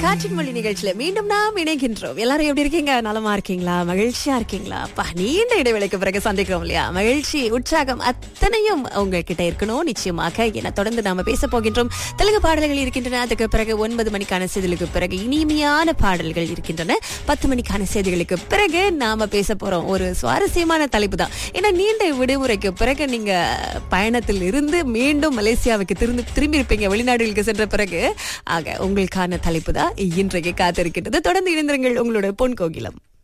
காற்றின் மொழி நிகழ்ச்சியில மீண்டும் நாம் இணைகின்றோம் எல்லாரும் எப்படி இருக்கீங்க நலமா இருக்கீங்களா மகிழ்ச்சியா இருக்கீங்களா அப்பா நீண்ட இடைவெளிக்கு பிறகு சந்திக்கிறோம் இல்லையா மகிழ்ச்சி உற்சாகம் அத்தனையும் உங்ககிட்ட இருக்கணும் நிச்சயமாக என தொடர்ந்து நாம பேச போகின்றோம் தெலுங்கு பாடல்கள் இருக்கின்றன அதுக்கு பிறகு ஒன்பது மணிக்கான செய்திகளுக்கு பிறகு இனிமையான பாடல்கள் இருக்கின்றன பத்து மணிக்கான செய்திகளுக்கு பிறகு நாம பேச போறோம் ஒரு சுவாரஸ்யமான தலைப்பு தான் ஏன்னா நீண்ட விடுமுறைக்கு பிறகு நீங்க பயணத்தில் இருந்து மீண்டும் மலேசியாவுக்கு திரும்பி திரும்பி இருப்பீங்க வெளிநாடுகளுக்கு சென்ற பிறகு ஆக உங்களுக்கான தலைப்பு தான் இன்றைக்கு காத்திருக்கின்றது தொடர்ந்து இணைந்திருங்கள் உங்களோட பொன் கோகிலம்